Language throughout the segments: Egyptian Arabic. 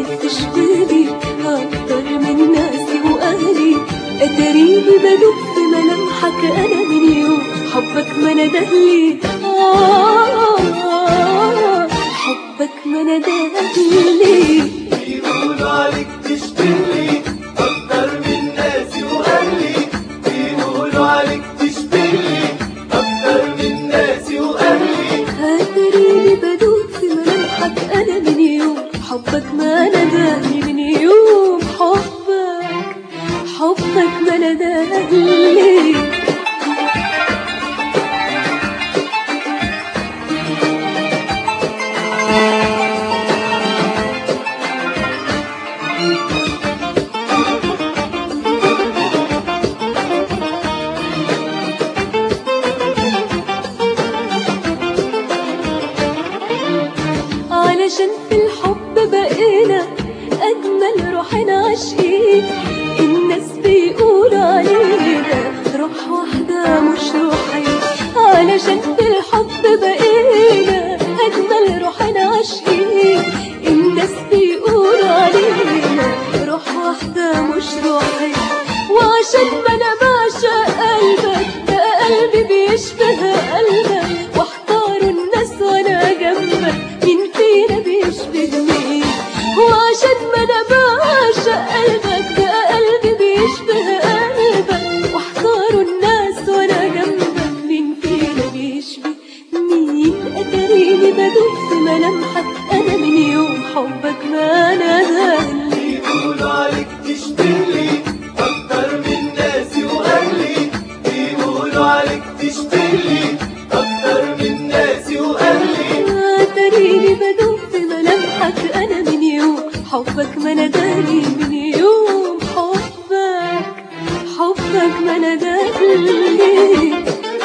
عليك تشبهني أكتر من ناسي وأهلي أتريني بدوب في ملامحك أنا من يوم حبك ما ندهلي آه حبك ما ندهلي بيقولوا عليك تشبهني أكتر من ناسي وأهلي بيقولوا عليك تشبهني أكتر من ناسي وأهلي هتريني بدوب في ملامحك أنا من يوم حبك ما ندهلي من يوم حبك حبك ما ندهلي علشان في الحب بقينا أجمل روحنا عاشقين الناس بيقولوا علينا روح واحدة مش روحين علشان في الحب بقينا أجمل روحنا عاشقين الناس بيقولوا علينا روح واحدة مش روحين وعشان ما أنا بعشق قلبك ده قلبي بيشبه قلبك واحتار الناس وأنا جنبك مين فينا بيشبه مين وعشان ما أنا بعشق قلبك ده قلبي بيشبه قلبك واحتار الناس وأنا جنبك مين فينا بيشبه مين أتريني بدوب في ملامحك أنا من يوم حبك ما ندهلي بيقولوا عليك تشبهني أكتر من ناسي وأهلي بيقولوا عليك تشبهني أكتر من ناسي وأهلي تريني بدوب في ملامحك انا من يوم حبك ما نداني من يوم حبك حبك ما نداني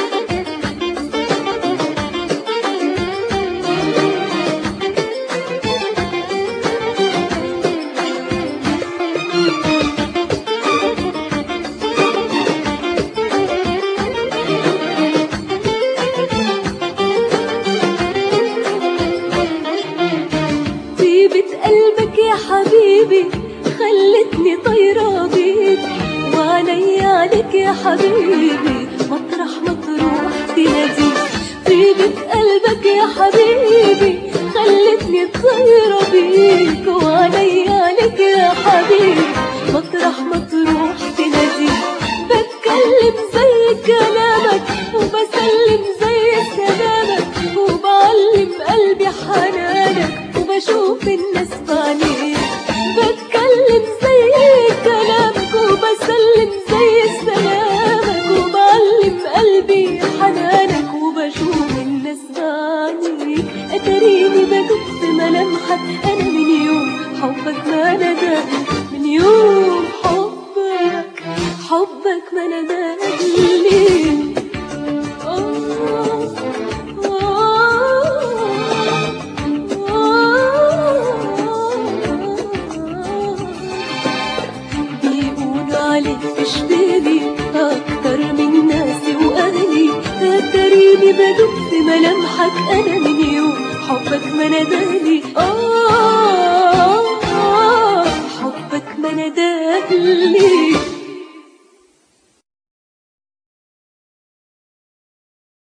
طيبة قلبك يا حبيبي خلتني طايرة بيك وعلي عليك يا حبيبي مطرح ما تروح تناديك طيبة قلبك يا حبيبي خلتني طايرة بيك وعلي عليك يا حبيبي مطرح ما تروح تناديك بتكلم زي كلامك وبسلم زي سلامك وبعلم قلبي حنانك وبشوف الناس بعينيك بتكلم زي كلامك وبسلم زي سلامك وبعلم قلبي حنانك وبشوف الناس بعينيك اتريني بدوب في ملامحك انا من يوم حبك ما ندى من يوم حبك حبك ما نداني بيقولوا عليك تشبهني أكتر من ناسي وأهلي تريني بدوب في ملامحك أنا من يوم حبك ما نداني آه آه، حبك ما نداني